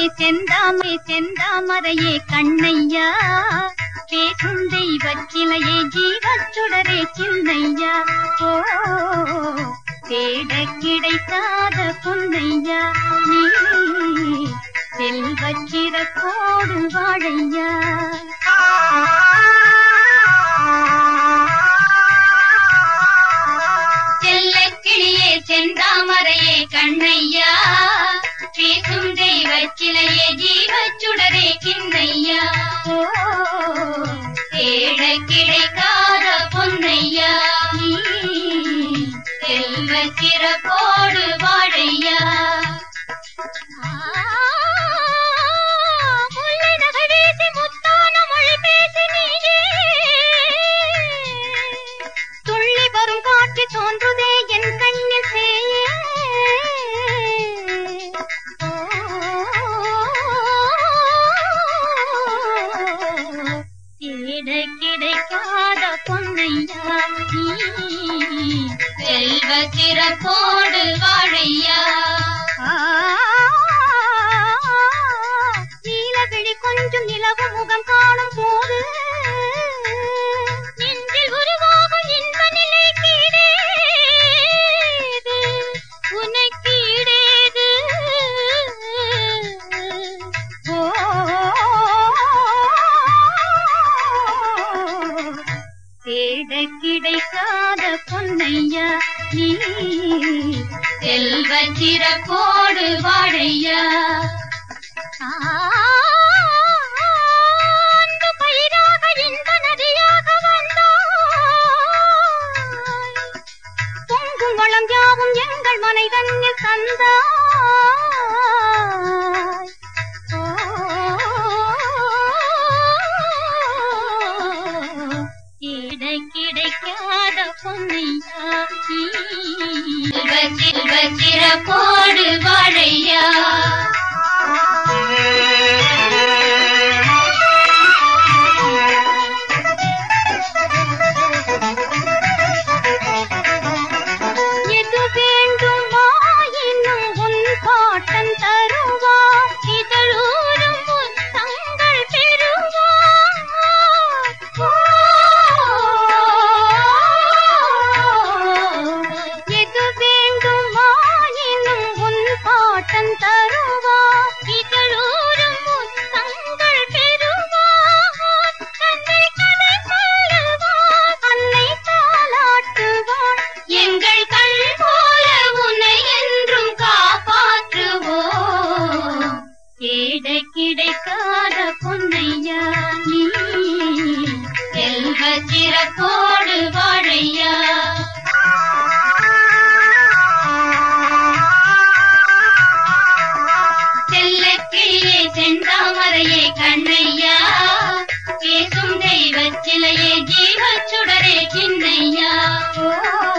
செந்தாமே செந்தாமரையே கண்ணையா பேசும் தெய்வச்சிலையே ஜீவச்சுடரே சின்னையா ஓ தேட கிடைக்காத பொன்னையா நீ செல்வச்சிறப்போடு வாழையா செல்லக்கிளியே செந்தாமரையே கண்ணையா பேசும் தெய்வ சிலையே ஜீவச்சுடரே கிண்ணையா ஓ தேட கிடைக்காத பொன்னையா நீ செல்வ சிறப்போடு வாழையா முல்லை நகை வீசி முத்தான மொழி பேசி நீயே துள்ளி வரும் காட்சி தோன்றுதே என் கண்ணில் சேயே தேட கிடைக்காத பொன்னையா நீ செல்வ சிறப்போடு வாழையா நீலவிழி கொஞ்சம் நிலவு முகம் காணும் போது நெஞ்சில் உருவாகும் இன்ப நிலை கீழேது உனக்கீடேது ஓ தேட கிடைக்காத பொன்னையா நீ செல்வ சிறப்போடு வாழையா அன்பு பயிராக இன்ப நதியாக வந்தாய் பொங்கும் வளம் யாவும் எங்கள் மனை தன்னில் தந்தாய் ஓ, தேட கிடைக்காத பொன்னையா நீ செல்வ செல்வ சிறப்போடு வாழையா எது வேண்டுமாயினும் உன் பாட்டன் தருவா இதழூரும் முத்தங்கள் பெறுவா எது வேண்டுமாயினும் உன் பாட்டன் தருவா இதழூரும் முத்தங்கள் பெறுவா தன்னை கதை சொல்லுவார் அன்னை தாளாட்டுவாள் எங்கள் கண் போல உன்னை என்றும் காப்பாற்றுவோம் தேட கிடைக்காத பொன்னையா நீ செல்வ சிறப்போடு வாழையா செல்லக்கிளியே செந்தாமரையே கண்ணையா பேசும் தெய்வ சிலையே ஜீவச்சுடரே சின்னையா ஓ